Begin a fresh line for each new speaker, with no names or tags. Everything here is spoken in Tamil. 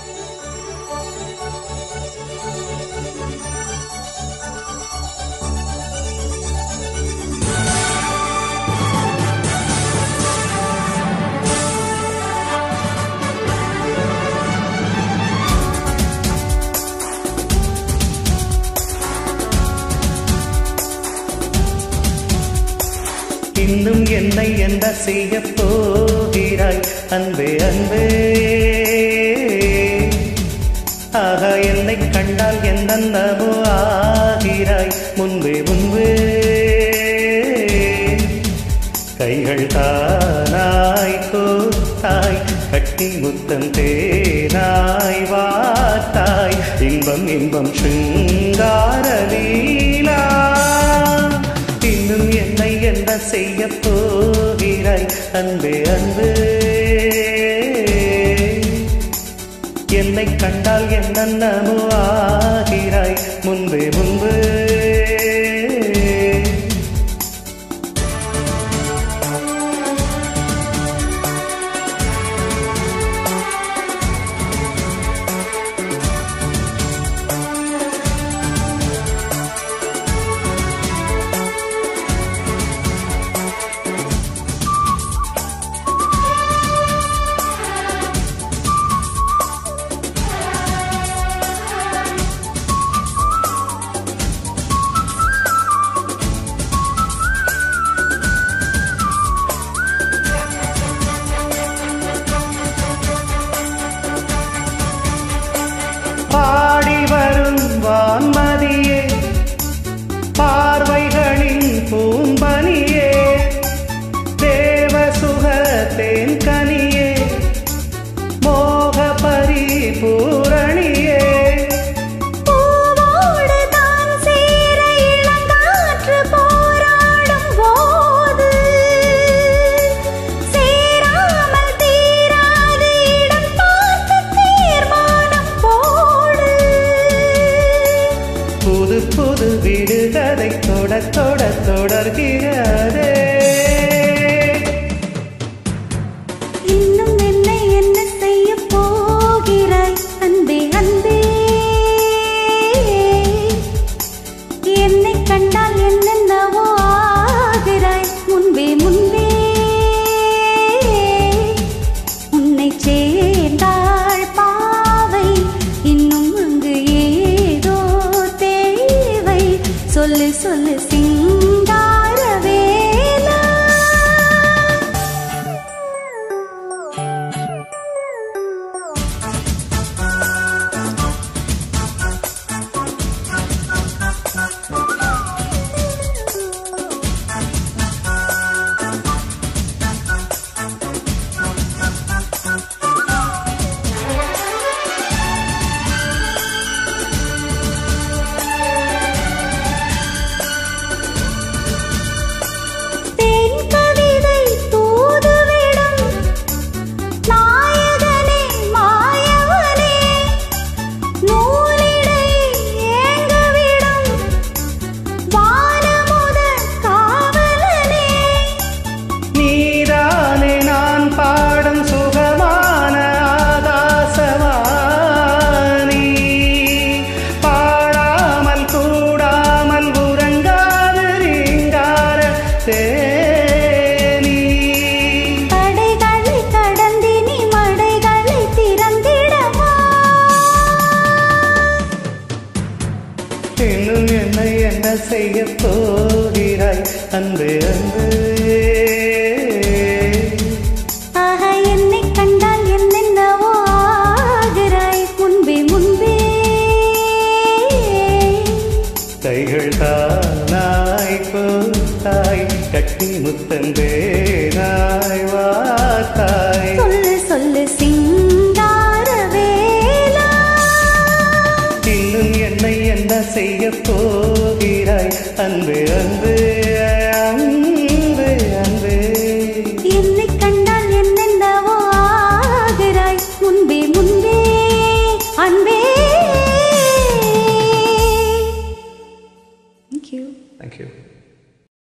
இன்னும் என்னை என்ன செய்ய போகிறாய் அன்பே அன்பே ஆகா என்னை கண்டால் என்னென்னவோ ஆகிறாய் முன்பே முன்பே கைகள் தானாய் கோத்தாய் கட்டி முத்தம் தேனாய் வாத்தாய் இன்பம் இன்பம் சிங்கார லீலா இன்னும் என்னை என்ன செய்ய போகிறாய் அன்பே அன்பே என்னை கண்டால் என்னென்னமோ ஆகிறாய் முன்பே முன்பே பாடி வரும் வான்மதியே பார்வைகளின் பூம்பனியே தேவ சுக தேன்கனியே மோக பரிபூரணியே
பூவோடு தான் சேர இளங்காற்று போராடும் போது சேராமல் தீராது இடம் பார்த்து தீர்மானம் போடு
புது புது விடுகதை தொட தொட தொடர்கிறதே
இன்னும் என்னை என்ன செய்ய போகிறாய் அன்பே அன்பே என்னை கண்டால் என்னென்னவோ ஆகிறாய் முன்பே முன்பே உன்னை சேர்ந்தாள் பாவை இன்னும் அங்கு ஏதோ தேவை சொல்லு சொல்லு சிங்கார வேலா தேன் கவிதை தூதுவிடும் நாயகனே மாயவனே நூலிடை ஏங்கவிடும் வானமுத காவலனே
நீதானே நான் பாடும் சுகமான ஆகாசவாணி பாடாமல் கூடாமல் உறங்காது ரீங்கார தேனி
தடைகளை கடந்தினி மடைகளை திறந்திடவா
இன்னும் என்னை என்ன செய்ய போகிறாய் அன்பு அன்பு
ஆக என்னை கண்டால் என்னென்னவோ ஆகிறாய் முன்பே முன்பே
கைகள் தானாய் கோத்தாய் கட்டி முத்தந்தேனாய் வாத்தாய்
சொல்லு சொல்லு சிங்கார வேலா
இன்னும் என்னை என்ன செய்ய போகிறாய் அன்பு அன்பு